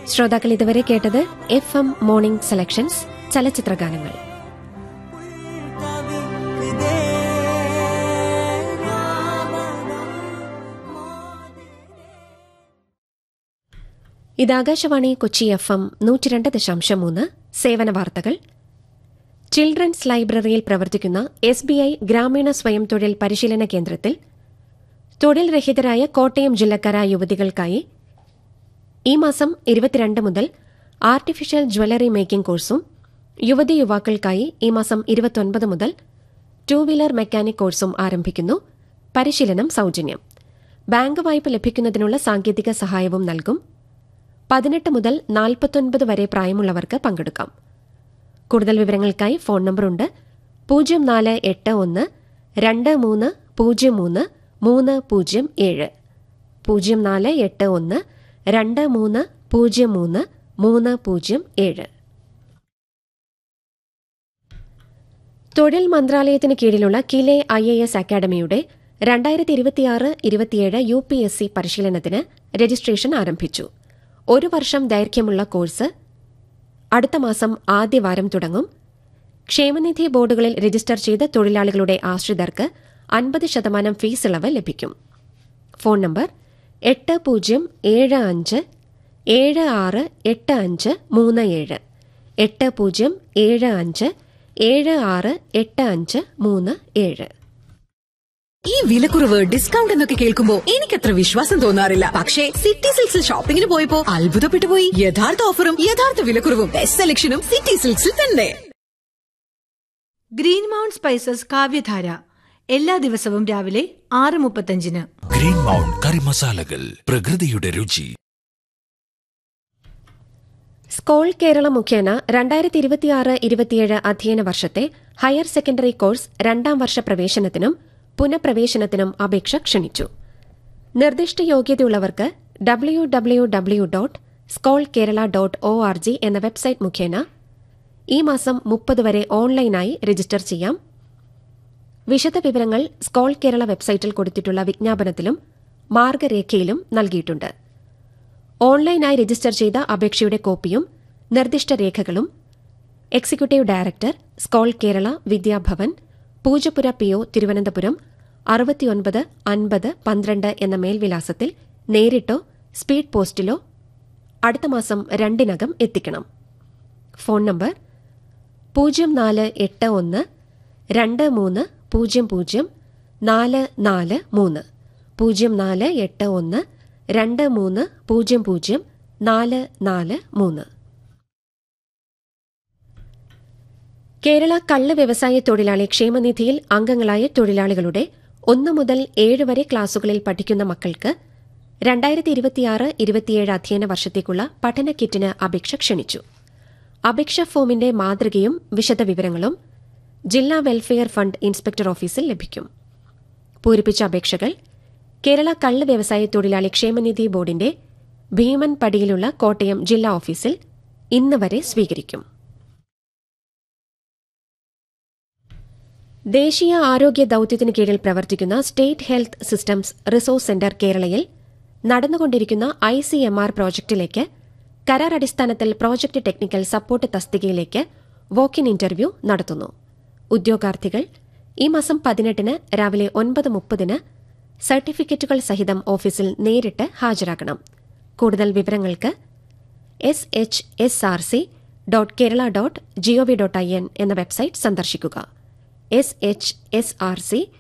ശ്രോതാക്കൾ ഇതുവരെ കേട്ടത് എഫ് എം മോർണിംഗ് സെലക്ഷൻസ് ചലച്ചിത്രഗാനങ്ങൾ ഇത് ആകാശവാണി കൊച്ചി എഫ് എം നൂറ്റിരണ്ട് ദശാംശം മൂന്ന് സേവന വാർത്തകൾ ചിൽഡ്രൻസ് ലൈബ്രറിയിൽ പ്രവർത്തിക്കുന്ന എസ് ബി ഐ ഗ്രാമീണ സ്വയം തൊഴിൽ പരിശീലന കേന്ദ്രത്തിൽ തൊഴിൽ രഹിതരായ കോട്ടയം ജില്ലക്കാരായ യുവതികൾക്കായി ഈ മാസം ഇരുപത്തിരണ്ട് മുതൽ ആർട്ടിഫിഷ്യൽ ജ്വല്ലറി മേക്കിംഗ് കോഴ്സും യുവതി യുവാക്കൾക്കായി ഈ മാസം ഇരുപത്തൊൻപത് മുതൽ ടൂ വീലർ മെക്കാനിക് കോഴ്സും ആരംഭിക്കുന്നു പരിശീലനം സൌജന്യം ബാങ്ക് വായ്പ ലഭിക്കുന്നതിനുള്ള സാങ്കേതിക സഹായവും നൽകും പതിനെട്ട് മുതൽ നാൽപ്പത്തൊൻപത് വരെ പ്രായമുള്ളവർക്ക് പങ്കെടുക്കാം കൂടുതൽ വിവരങ്ങൾക്കായി ഫോൺ നമ്പറുണ്ട് പൂജ്യം നാല് എട്ട് ഒന്ന് രണ്ട് മൂന്ന് പൂജ്യം മൂന്ന് മൂന്ന് പൂജ്യം ഏഴ് പൂജ്യം നാല് എട്ട് ഒന്ന് രണ്ട് മൂന്ന് പൂജ്യം മൂന്ന് മൂന്ന് പൂജ്യം ഏഴ് തൊഴിൽ മന്ത്രാലയത്തിന് കീഴിലുള്ള കിലെ ഐ എ എസ് അക്കാദമിയുടെ രണ്ടായിരത്തി ഇരുപത്തിയാറ് ഇരുപത്തിയേഴ് യു പി എസ് സി പരിശീലനത്തിന് രജിസ്ട്രേഷൻ ആരംഭിച്ചു ഒരു വർഷം ദൈർഘ്യമുള്ള കോഴ്സ് അടുത്ത മാസം ആദ്യവാരം തുടങ്ങും ക്ഷേമനിധി ബോർഡുകളിൽ രജിസ്റ്റർ ചെയ്ത തൊഴിലാളികളുടെ ആശ്രിതർക്ക് അൻപത് ശതമാനം ഫീസ് ഇളവ് ലഭിക്കും ഫോൺ നമ്പർ എട്ട് പൂജ്യം ഏഴ് അഞ്ച് ഏഴ് ആറ് എട്ട് അഞ്ച് മൂന്ന് ഏഴ് എട്ട് പൂജ്യം ഏഴ് അഞ്ച് ഏഴ് ആറ് എട്ട് അഞ്ച് മൂന്ന് ഏഴ് ഈ വിലക്കുറവ് ഡിസ്കൗണ്ട് എന്നൊക്കെ കേൾക്കുമ്പോ എനിക്കത്ര വിശ്വാസം തോന്നാറില്ല പക്ഷേ സിറ്റി സിൽക്സിൽ ഷോപ്പിംഗിന് പോയപ്പോ അത്ഭുതപ്പെട്ടു പോയി യഥാർത്ഥ ഓഫറും യഥാർത്ഥ വിലക്കുറവും ബെസ്റ്റ് സെലക്ഷനും സിറ്റി സിൽക്സിൽ തന്നെ ഗ്രീൻ മൗണ്ട് സ്പൈസസ് കാവ്യധാര എല്ലാ ദിവസവും രാവിലെ ആറ് മുപ്പത്തഞ്ചിന് ഗ്രീൻ മൗണ്ട് കറി മസാലകൾ പ്രകൃതിയുടെ രുചി സ്കോൾ കേരള മുഖേന രണ്ടായിരത്തി ഇരുപത്തിയാറ് ഇരുപത്തിയേഴ് അധ്യയന വർഷത്തെ ഹയർ സെക്കൻഡറി കോഴ്സ് രണ്ടാം വർഷ പ്രവേശനത്തിനും പുനഃപ്രവേശനത്തിനും അപേക്ഷ ക്ഷണിച്ചു നിർദ്ദിഷ്ട യോഗ്യതയുള്ളവർക്ക് W W W dot Scole Kerala dot O R G എന്ന വെബ്സൈറ്റ് മുഖേന ഈ മാസം മുപ്പത് വരെ ഓൺലൈനായി രജിസ്റ്റർ ചെയ്യാം വിശദവിവരങ്ങൾ സ്കോൾ കേരള വെബ്സൈറ്റിൽ കൊടുത്തിട്ടുള്ള വിജ്ഞാപനത്തിലും മാർഗരേഖയിലും നൽകിയിട്ടുണ്ട് ഓൺലൈനായി രജിസ്റ്റർ ചെയ്ത അപേക്ഷയുടെ കോപ്പിയും നിർദ്ദിഷ്ട രേഖകളും executive director Scole Kerala Vidyabhavan Poojappura P O Thiruvananthapuram അറുപത്തിയൊൻപത് അൻപത് പന്ത്രണ്ട് എന്ന മേൽവിലാസത്തിൽ നേരിട്ടോ സ്പീഡ് പോസ്റ്റിലോ അടുത്ത മാസം രണ്ടിനകം എത്തിക്കണം ഫോൺ നമ്പർ പൂജ്യം നാല് എട്ട് ഒന്ന് രണ്ട് മൂന്ന് പൂജ്യം പൂജ്യം നാല് നാല് മൂന്ന് പൂജ്യം നാല് എട്ട് ഒന്ന് രണ്ട് മൂന്ന് പൂജ്യം പൂജ്യം നാല് നാല് മൂന്ന് കേരള കള്ള് വ്യവസായ തൊഴിലാളി ക്ഷേമനിധിയിൽ അംഗങ്ങളായ തൊഴിലാളികളുടെ ഒന്ന് മുതൽ ഏഴ് വരെ ക്ലാസുകളിൽ പഠിക്കുന്ന മക്കൾക്ക് രണ്ടായിരത്തി ഇരുപത്തിയാറ് ഇരുപത്തിയേഴ് അധ്യയന വർഷത്തേക്കുള്ള പഠന കിറ്റിന് അപേക്ഷ ക്ഷണിച്ചു അപേക്ഷാ ഫോമിന്റെ മാതൃകയും വിശദവിവരങ്ങളും ജില്ലാ വെൽഫെയർ ഫണ്ട് ഇൻസ്പെക്ടർ ഓഫീസിൽ ലഭിക്കും പൂരിപ്പിച്ച അപേക്ഷകൾ കേരള കള്ള് വ്യവസായ തൊഴിലാളി ക്ഷേമനിധി ബോർഡിന്റെ ഭീമൻ പടിയിലുള്ള കോട്ടയം ജില്ലാ ഓഫീസിൽ ഇന്ന് വരെ സ്വീകരിക്കും ദേശീയ ആരോഗ്യ ദൌത്യത്തിന് കീഴിൽ പ്രവർത്തിക്കുന്ന state health systems resource centre കേരളയിൽ നടന്നുകൊണ്ടിരിക്കുന്ന ഐ സി എം ആർ പ്രോജക്ടിലേക്ക് കരാർ അടിസ്ഥാനത്തിൽ പ്രോജക്ട് ടെക്നിക്കൽ സപ്പോർട്ട് തസ്തികയിലേക്ക് വോക്കിൻ ഇന്റർവ്യൂ നടത്തുന്നു ഉദ്യോഗാർത്ഥികൾ ഈ മാസം പതിനെട്ടിന് രാവിലെ ഒൻപത് മുപ്പതിന് സർട്ടിഫിക്കറ്റുകൾ സഹിതം ഓഫീസിൽ നേരിട്ട് ഹാജരാക്കണം കൂടുതൽ വിവരങ്ങൾക്ക് S H S R C dot Kerala dot G O V dot I N എന്ന വെബ്സൈറ്റ് സന്ദർശിക്കുക S H S R C